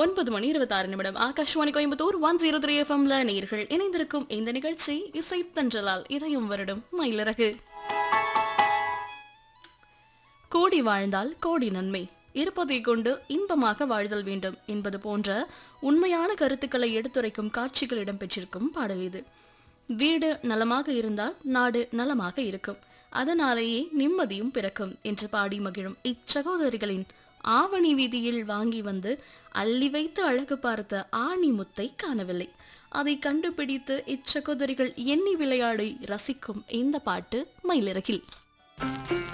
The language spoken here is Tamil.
ஒன்பது மணி இருபத்தாறு நிமிடம் Akashvani Coimbatore one zero three எஃப்எம்ல நேர்கள் இணைந்திருக்கும் இந்த நிகழ்ச்சி இசை தன்றலால் இதயம் வருடும் மயிலிறகு கோடி வாழ்ந்தால் கோடி நன்மை இருப்பதை கொண்டு இன்பமாக வாழ்தல் வேண்டும் என்பது போன்ற உண்மையான கருத்துக்களை எடுத்துரைக்கும் காட்சிகள் இடம்பெற்றிருக்கும் பாடல் இது வீடு நலமாக இருந்தால் நாடு நலமாக இருக்கும் அதனாலேயே நிம்மதியும் பிறக்கும் என்று பாடி மகிழும் இச்சகோதரிகளின் ஆவணி வீதியில் வாங்கி வந்து அள்ளி வைத்து அழகு பார்த்த ஆணி முத்தை காணவில்லை அதை கண்டுபிடித்து இச்சகோதரிகள் எண்ணி விளையாடி ரசிக்கும் இந்த பாட்டு மயிலிறகில்